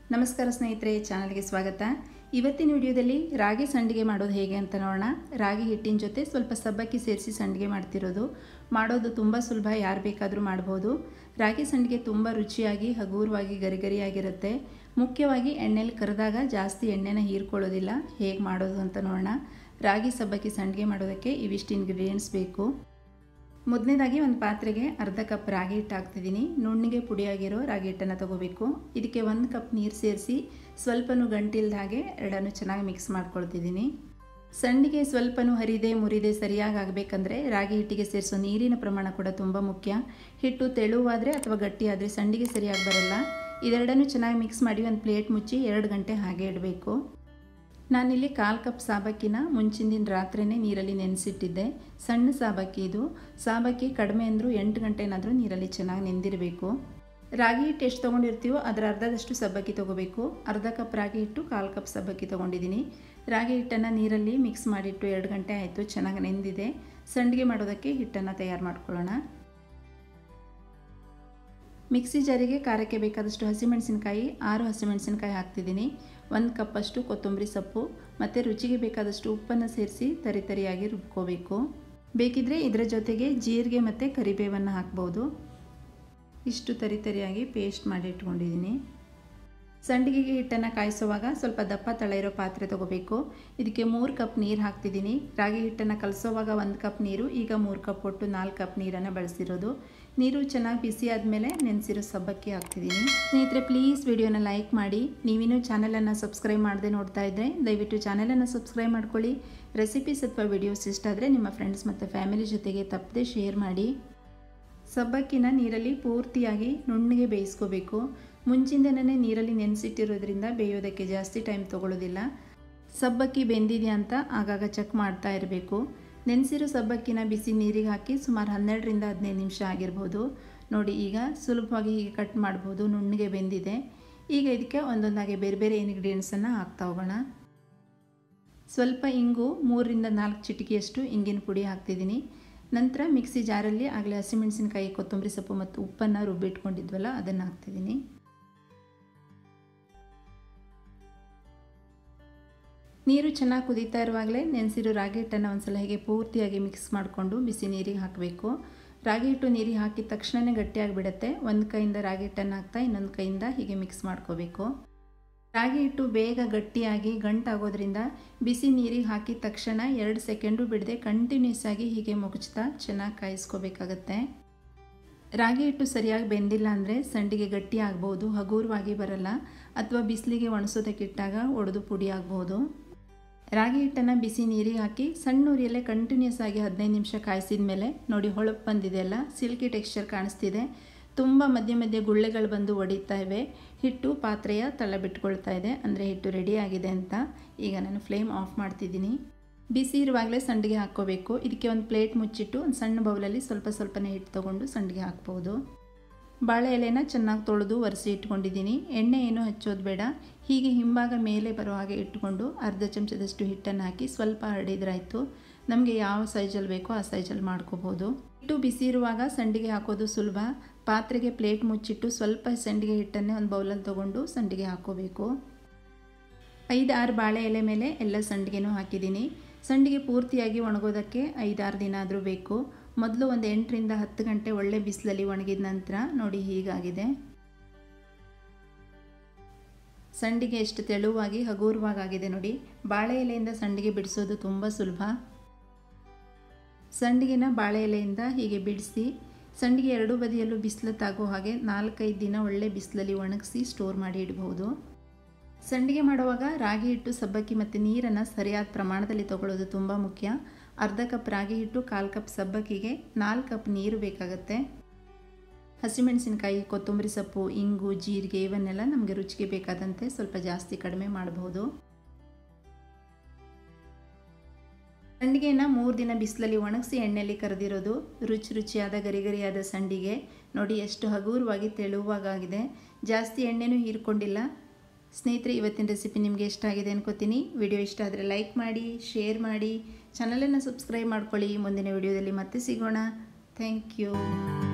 ನಮಸ್ಕಾರ ಸ್ನೇಹಿತರೆ ಚಾನಲ್ಗೆ ಸ್ವಾಗತ ಇವತ್ತಿನ ವಿಡಿಯೋದಲ್ಲಿ ರಾಗಿ ಸಂಡಿಗೆ ಮಾಡೋದು ಹೇಗೆ ಅಂತ ನೋಡೋಣ ರಾಗಿ ಹಿಟ್ಟಿನ ಜೊತೆ ಸ್ವಲ್ಪ ಸಬ್ಬಕ್ಕಿ ಸೇರಿಸಿ ಸಂಡಿಗೆ ಮಾಡ್ತಿರೋದು ಮಾಡೋದು ತುಂಬ ಸುಲಭ ಯಾರು ಬೇಕಾದರೂ ಮಾಡ್ಬೋದು ರಾಗಿ ಸಂಡಿಗೆ ತುಂಬ ರುಚಿಯಾಗಿ ಹಗೂರವಾಗಿ ಗರಿಗರಿಯಾಗಿರುತ್ತೆ ಮುಖ್ಯವಾಗಿ ಎಣ್ಣೆಲಿ ಕರೆದಾಗ ಜಾಸ್ತಿ ಎಣ್ಣೆನ ಹೀರ್ಕೊಳ್ಳೋದಿಲ್ಲ ಹೇಗೆ ಮಾಡೋದು ಅಂತ ನೋಡೋಣ ರಾಗಿ ಸಬ್ಬಕ್ಕಿ ಸಂಡಿಗೆ ಮಾಡೋದಕ್ಕೆ ಇವಿಷ್ಟು ಇಂಗ್ರೀಡಿಯೆಂಟ್ಸ್ ಬೇಕು ಮೊದಲನೇದಾಗಿ ಒಂದು ಪಾತ್ರೆಗೆ ಅರ್ಧ ಕಪ್ ರಾಗಿ ಹಿಟ್ಟು ಹಾಕ್ತಿದ್ದೀನಿ ನುಣ್ಣಿಗೆ ಪುಡಿಯಾಗಿರೋ ರಾಗಿ ಹಿಟ್ಟನ್ನು ತಗೋಬೇಕು ಇದಕ್ಕೆ ಒಂದು ಕಪ್ ನೀರು ಸೇರಿಸಿ ಸ್ವಲ್ಪನೂ ಗಂಟಿಲ್ದ ಹಾಗೆ ಎರಡನ್ನು ಚೆನ್ನಾಗಿ ಮಿಕ್ಸ್ ಮಾಡ್ಕೊಳ್ತಿದ್ದೀನಿ ಸಂಡಿಗೆ ಸ್ವಲ್ಪನೂ ಹರಿದೆ ಮುರಿದೆ ಸರಿಯಾಗಿ ಆಗಬೇಕಂದ್ರೆ ರಾಗಿ ಹಿಟ್ಟಿಗೆ ಸೇರಿಸೋ ನೀರಿನ ಪ್ರಮಾಣ ಕೂಡ ತುಂಬ ಮುಖ್ಯ ಹಿಟ್ಟು ತೆಳುವಾದರೆ ಅಥವಾ ಗಟ್ಟಿಯಾದರೆ ಸಂಡಿಗೆ ಸರಿಯಾಗಿ ಬರಲ್ಲ ಇದೆರಡನ್ನು ಚೆನ್ನಾಗಿ ಮಿಕ್ಸ್ ಮಾಡಿ ಒಂದು ಪ್ಲೇಟ್ ಮುಚ್ಚಿ ಎರಡು ಗಂಟೆ ಹಾಗೆ ಇಡಬೇಕು ನಾನಿಲ್ಲಿ ಕಾಲು ಕಪ್ ಸಾಬಕ್ಕಿನ ಮುಂಚಿನ ದಿನ ರಾತ್ರಿಯೇ ನೀರಲ್ಲಿ ನೆನೆಸಿಟ್ಟಿದ್ದೆ ಸಣ್ಣ ಸಾಬಕ್ಕಿ ಇದು ಸಾಬಕ್ಕಿ ಕಡಿಮೆ ಅಂದರೂ ಎಂಟು ಗಂಟೆನಾದರೂ ನೀರಲ್ಲಿ ಚೆನ್ನಾಗಿ ನೆಂದಿರಬೇಕು ರಾಗಿ ಹಿಟ್ಟು ಎಷ್ಟು ತೊಗೊಂಡಿರ್ತೀವೋ ಅದರ ಅರ್ಧದಷ್ಟು ಸಬ್ಬಕ್ಕಿ ತೊಗೋಬೇಕು ಅರ್ಧ ಕಪ್ ರಾಗಿ ಹಿಟ್ಟು ಕಾಲು ಕಪ್ ಸಬ್ಬಕ್ಕಿ ತೊಗೊಂಡಿದ್ದೀನಿ ರಾಗಿ ಹಿಟ್ಟನ್ನು ನೀರಲ್ಲಿ ಮಿಕ್ಸ್ ಮಾಡಿಟ್ಟು ಎರಡು ಗಂಟೆ ಆಯಿತು ಚೆನ್ನಾಗಿ ನೆಂದಿದೆ ಸಂಡಿಗೆ ಮಾಡೋದಕ್ಕೆ ಹಿಟ್ಟನ್ನು ತಯಾರು ಮಾಡ್ಕೊಳ್ಳೋಣ ಮಿಕ್ಸಿ ಜಾರಿಗೆ ಖಾರಕ್ಕೆ ಬೇಕಾದಷ್ಟು ಹಸಿಮೆಣಸಿನಕಾಯಿ ಆರು ಹಸಿಮೆಣಸಿನಕಾಯಿ ಹಾಕ್ತಿದ್ದೀನಿ ಒಂದು ಕಪ್ಪಷ್ಟು ಕೊತ್ತಂಬರಿ ಸೊಪ್ಪು ಮತ್ತು ರುಚಿಗೆ ಬೇಕಾದಷ್ಟು ಉಪ್ಪನ್ನು ಸೇರಿಸಿ ತರಿ ತರಿಯಾಗಿ ರುಬ್ಕೋಬೇಕು ಬೇಕಿದ್ದರೆ ಇದರ ಜೊತೆಗೆ ಜೀರಿಗೆ ಮತ್ತು ಕರಿಬೇವನ್ನು ಹಾಕ್ಬೋದು ಇಷ್ಟು ತರಿ ತರಿಯಾಗಿ ಪೇಸ್ಟ್ ಮಾಡಿ ಇಟ್ಕೊಂಡಿದ್ದೀನಿ ಸಂಡಿಗೆಗೆ ಹಿಟ್ಟನ್ನು ಕಾಯಿಸುವಾಗ ಸ್ವಲ್ಪ ದಪ್ಪ ತಳ ಇರೋ ಪಾತ್ರೆ ತೊಗೋಬೇಕು ಇದಕ್ಕೆ ಮೂರು ಕಪ್ ನೀರು ಹಾಕ್ತಿದ್ದೀನಿ ರಾಗಿ ಹಿಟ್ಟನ್ನು ಕಲಸೋವಾಗ ಒಂದು ಕಪ್ ನೀರು ಈಗ ಮೂರು ಕಪ್ ಒಟ್ಟು ನಾಲ್ಕು ಕಪ್ ನೀರನ್ನು ಬಳಸಿರೋದು ನೀರು ಚೆನ್ನಾಗಿ ಬಿಸಿ ಆದಮೇಲೆ ನೆನೆಸಿರೋ ಸಬ್ಬಕ್ಕಿ ಹಾಕ್ತಿದ್ದೀನಿ ಸ್ನೇಹಿತರೆ ಪ್ಲೀಸ್ ವಿಡಿಯೋನ ಲೈಕ್ ಮಾಡಿ ನೀವಿನ್ನೂ ಚಾನಲನ್ನು ಸಬ್ಸ್ಕ್ರೈಬ್ ಮಾಡದೆ ನೋಡ್ತಾ ಇದ್ದರೆ ದಯವಿಟ್ಟು ಚಾನಲನ್ನು ಸಬ್ಸ್ಕ್ರೈಬ್ ಮಾಡ್ಕೊಳ್ಳಿ ರೆಸಿಪೀಸ್ ಅಥವಾ ವಿಡಿಯೋಸ್ ಇಷ್ಟ ಆದರೆ ನಿಮ್ಮ ಫ್ರೆಂಡ್ಸ್ ಮತ್ತು ಫ್ಯಾಮಿಲಿ ಜೊತೆಗೆ ತಪ್ಪದೆ ಶೇರ್ ಮಾಡಿ ಸಬ್ಬಕ್ಕಿನ ನೀರಲ್ಲಿ ಪೂರ್ತಿಯಾಗಿ ನುಣ್ಣಗೆ ಬೇಯಿಸ್ಕೋಬೇಕು ಮುಂಚಿಂದನೇ ನೀರಲ್ಲಿ ನೆನೆಸಿಟ್ಟಿರೋದ್ರಿಂದ ಬೇಯೋದಕ್ಕೆ ಜಾಸ್ತಿ ಟೈಮ್ ತೊಗೊಳ್ಳೋದಿಲ್ಲ ಸಬ್ಬಕ್ಕಿ ಬೆಂದಿದೆಯಾ ಅಂತ ಆಗಾಗ ಚೆಕ್ ಮಾಡ್ತಾ ಇರಬೇಕು ನೆನೆಸಿರೋ ಸಬ್ಬಕ್ಕಿನ ಬಿಸಿ ನೀರಿಗೆ ಹಾಕಿ ಸುಮಾರು ಹನ್ನೆರಡರಿಂದ ಹದಿನೈದು ನಿಮಿಷ ಆಗಿರ್ಬೋದು ನೋಡಿ ಈಗ ಸುಲಭವಾಗಿ ಹೀಗೆ ಕಟ್ ಮಾಡ್ಬೋದು ನುಣ್ಣಗೆ ಬೆಂದಿದೆ ಈಗ ಇದಕ್ಕೆ ಒಂದೊಂದಾಗಿ ಬೇರೆ ಬೇರೆ ಇಂಗ್ರೀಡಿಯೆಂಟ್ಸನ್ನು ಹಾಕ್ತಾ ಹೋಗೋಣ ಸ್ವಲ್ಪ ಇಂಗು ಮೂರರಿಂದ ನಾಲ್ಕು ಚಿಟಿಕೆಯಷ್ಟು ಇಂಗಿನ ಪುಡಿ ಹಾಕ್ತಿದ್ದೀನಿ ನಂತರ ಮಿಕ್ಸಿ ಜಾರಲ್ಲಿ ಆಗಲೇ ಹಸಿಮೆಣಸಿನಕಾಯಿ ಕೊತ್ತಂಬರಿ ಸೊಪ್ಪು ಮತ್ತು ಉಪ್ಪನ್ನು ರುಬ್ಬಿಟ್ಕೊಂಡಿದ್ವಲ್ಲ ಅದನ್ನು ಹಾಕ್ತಿದ್ದೀನಿ ನೀರು ಚೆನ್ನಾಗಿ ಕುದೀತಾ ಇರುವಾಗಲೇ ನೆನೆಸಿರೋ ರಾಗಿ ಹಿಟ್ಟನ್ನು ಒಂದ್ಸಲ ಹೀಗೆ ಪೂರ್ತಿಯಾಗಿ ಮಿಕ್ಸ್ ಮಾಡಿಕೊಂಡು ಬಿಸಿ ನೀರಿಗೆ ಹಾಕಬೇಕು ರಾಗಿ ಹಿಟ್ಟು ನೀರಿಗೆ ಹಾಕಿದ ತಕ್ಷಣವೇ ಗಟ್ಟಿಯಾಗಿಬಿಡುತ್ತೆ ಒಂದು ಕೈಯಿಂದ ರಾಗಿ ಹಿಟ್ಟನ್ನು ಹಾಕ್ತಾ ಇನ್ನೊಂದು ಕೈಯಿಂದ ಹೀಗೆ ಮಿಕ್ಸ್ ಮಾಡ್ಕೋಬೇಕು ರಾಗಿ ಹಿಟ್ಟು ಬೇಗ ಗಟ್ಟಿಯಾಗಿ ಗಂಟಾಗೋದ್ರಿಂದ ಬಿಸಿ ನೀರಿಗೆ ಹಾಕಿದ ತಕ್ಷಣ ಎರಡು ಸೆಕೆಂಡು ಬಿಡದೆ ಕಂಟಿನ್ಯೂಸ್ ಆಗಿ ಹೀಗೆ ಮುಗುಚ್ತಾ ಚೆನ್ನಾಗಿ ಕಾಯಿಸ್ಕೋಬೇಕಾಗತ್ತೆ ರಾಗಿ ಹಿಟ್ಟು ಸರಿಯಾಗಿ ಬೆಂದಿಲ್ಲ ಅಂದರೆ ಸಂಡಿಗೆ ಗಟ್ಟಿ ಆಗ್ಬೋದು ಹಗೂರವಾಗಿ ಬರಲ್ಲ ಅಥವಾ ಬಿಸಿಲಿಗೆ ಒಣಸೋದಕ್ಕಿಟ್ಟಾಗ ಒಡೆದು ಪುಡಿ ಆಗ್ಬೋದು ರಾಗಿ ಹಿಟ್ಟನ್ನು ಬಿಸಿ ನೀರಿಗೆ ಹಾಕಿ ಸಣ್ಣ ಉರಿಯಲ್ಲೇ ಕಂಟಿನ್ಯೂಸ್ ಆಗಿ ಹದಿನೈದು ನಿಮಿಷ ಕಾಯಿಸಿದ ಮೇಲೆ ನೋಡಿ ಹೊಳಪು ಬಂದಿದೆಯಲ್ಲ ಸಿಲ್ಕಿ ಟೆಕ್ಸ್ಚರ್ ಕಾಣಿಸ್ತಿದೆ ತುಂಬ ಮಧ್ಯೆ ಮಧ್ಯೆ ಗುಳ್ಳೆಗಳು ಬಂದು ಒಡಿತಾ ಇವೆ ಹಿಟ್ಟು ಪಾತ್ರೆಯ ತಳ ಬಿಟ್ಕೊಳ್ತಾ ಇದೆ ಅಂದರೆ ಹಿಟ್ಟು ರೆಡಿ ಆಗಿದೆ ಅಂತ ಈಗ ನಾನು ಫ್ಲೇಮ್ ಆಫ್ ಮಾಡ್ತಿದ್ದೀನಿ ಬಿಸಿ ಇರುವಾಗಲೇ ಸಂಡಿಗೆ ಹಾಕ್ಕೋಬೇಕು ಇದಕ್ಕೆ ಒಂದು ಪ್ಲೇಟ್ ಮುಚ್ಚಿಟ್ಟು ಒಂದು ಸಣ್ಣ ಬೌಲಲ್ಲಿ ಸ್ವಲ್ಪ ಸ್ವಲ್ಪನೇ ಹಿಟ್ಟು ತೊಗೊಂಡು ಸಂಡಿಗೆ ಹಾಕ್ಬೋದು ಬಾಳೆ ಎಲೆನ ಚೆನ್ನಾಗಿ ತೊಳೆದು ಒರೆಸಿ ಇಟ್ಕೊಂಡಿದ್ದೀನಿ ಎಣ್ಣೆ ಏನೂ ಹಚ್ಚೋದು ಬೇಡ ಹೀಗೆ ಹಿಂಭಾಗ ಮೇಲೆ ಬರೋ ಹಾಗೆ ಇಟ್ಕೊಂಡು ಅರ್ಧ ಚಮಚದಷ್ಟು ಹಿಟ್ಟನ್ನು ಹಾಕಿ ಸ್ವಲ್ಪ ಹರಡಿದ್ರಾಯ್ತು ನಮಗೆ ಯಾವ ಸೈಜಲ್ಲಿ ಬೇಕೋ ಆ ಸೈಜಲ್ಲಿ ಮಾಡ್ಕೋಬೋದು ಹಿಟ್ಟು ಬಿಸಿ ಇರುವಾಗ ಸಂಡಿಗೆ ಹಾಕೋದು ಸುಲಭ ಪಾತ್ರೆಗೆ ಪ್ಲೇಟ್ ಮುಚ್ಚಿಟ್ಟು ಸ್ವಲ್ಪ ಸಂಡಿಗೆ ಹಿಟ್ಟನ್ನೇ ಒಂದು ಬೌಲಲ್ಲಿ ತೊಗೊಂಡು ಸಂಡಿಗೆ ಹಾಕೋಬೇಕು ಐದು ಆರು ಬಾಳೆ ಎಲೆ ಮೇಲೆ ಎಲ್ಲ ಸಂಡಿಗೆನೂ ಹಾಕಿದ್ದೀನಿ ಸಂಡಿಗೆ ಪೂರ್ತಿಯಾಗಿ ಒಣಗೋದಕ್ಕೆ ಐದಾರು ದಿನ ಆದರೂ ಬೇಕು ಮೊದಲು ಒಂದು ಎಂಟರಿಂದ ಹತ್ತು ಗಂಟೆ ಒಳ್ಳೆ ಬಿಸಿಲಲ್ಲಿ ಒಣಗಿದ ನಂತರ ನೋಡಿ ಹೀಗಾಗಿದೆ ಸಂಡಿಗೆ ಎಷ್ಟು ತೆಳುವಾಗಿ ಹಗೂರವಾಗಿದೆ ನೋಡಿ ಬಾಳೆ ಎಲೆಯಿಂದ ಸಂಡಿಗೆ ಬಿಡಿಸೋದು ತುಂಬ ಸುಲಭ ಸಂಡಿಗೆನ ಬಾಳೆ ಎಲೆಯಿಂದ ಹೀಗೆ ಬಿಡಿಸಿ ಸಂಡಿಗೆ ಎರಡೂ ಬದಿಯಲ್ಲೂ ಬಿಸಿಲು ತಾಗೋ ಹಾಗೆ ನಾಲ್ಕೈದು ದಿನ ಒಳ್ಳೆ ಬಿಸಿಲಲ್ಲಿ ಒಣಗಿಸಿ ಸ್ಟೋರ್ ಮಾಡಿ ಇಡಬಹುದು ಸಂಡಿಗೆ ಮಾಡುವಾಗ ರಾಗಿ ಹಿಟ್ಟು ಸಬ್ಬಕ್ಕಿ ಮತ್ತು ನೀರನ್ನು ಸರಿಯಾದ ಪ್ರಮಾಣದಲ್ಲಿ ತಗೊಳ್ಳೋದು ತುಂಬ ಮುಖ್ಯ ಅರ್ಧ ಕಪ್ ರಾಗಿ ಹಿಟ್ಟು ಕಾಲು ಕಪ್ ಸಬ್ಬಕ್ಕಿಗೆ ನಾಲ್ಕು ಕಪ್ ನೀರು ಬೇಕಾಗತ್ತೆ ಹಸಿಮೆಣಸಿನಕಾಯಿ ಕೊತ್ತಂಬರಿ ಸೊಪ್ಪು ಇಂಗು ಜೀರಿಗೆ ಇವನ್ನೆಲ್ಲ ನಮಗೆ ರುಚಿಗೆ ಬೇಕಾದಂತೆ ಸ್ವಲ್ಪ ಜಾಸ್ತಿ ಕಡಿಮೆ ಮಾಡಬಹುದು ಸಂಡಿಗೆನ ಮೂರು ದಿನ ಬಿಸಿಲಲ್ಲಿ ಒಣಗಿಸಿ ಎಣ್ಣೆಯಲ್ಲಿ ಕರೆದಿರೋದು ರುಚಿ ರುಚಿಯಾದ ಗರಿಗರಿಯಾದ ಸಂಡಿಗೆ ನೋಡಿ ಎಷ್ಟು ಹಗೂರವಾಗಿ ತೆಳುವಾಗಿದೆ ಜಾಸ್ತಿ ಎಣ್ಣೆನೂ ಹೀರ್ಕೊಂಡಿಲ್ಲ ಸ್ನೇಹಿತರೆ ಇವತ್ತಿನ ರೆಸಿಪಿ ನಿಮಗೆ ಇಷ್ಟ ಆಗಿದೆ ಅನ್ಕೋತೀನಿ ವಿಡಿಯೋ ಇಷ್ಟ ಆದರೆ ಲೈಕ್ ಮಾಡಿ ಶೇರ್ ಮಾಡಿ ಚಾನಲನ್ನು ಸಬ್ಸ್ಕ್ರೈಬ್ ಮಾಡ್ಕೊಳ್ಳಿ ಮುಂದಿನ ವಿಡಿಯೋದಲ್ಲಿ ಮತ್ತೆ ಸಿಗೋಣ ಥ್ಯಾಂಕ್ ಯು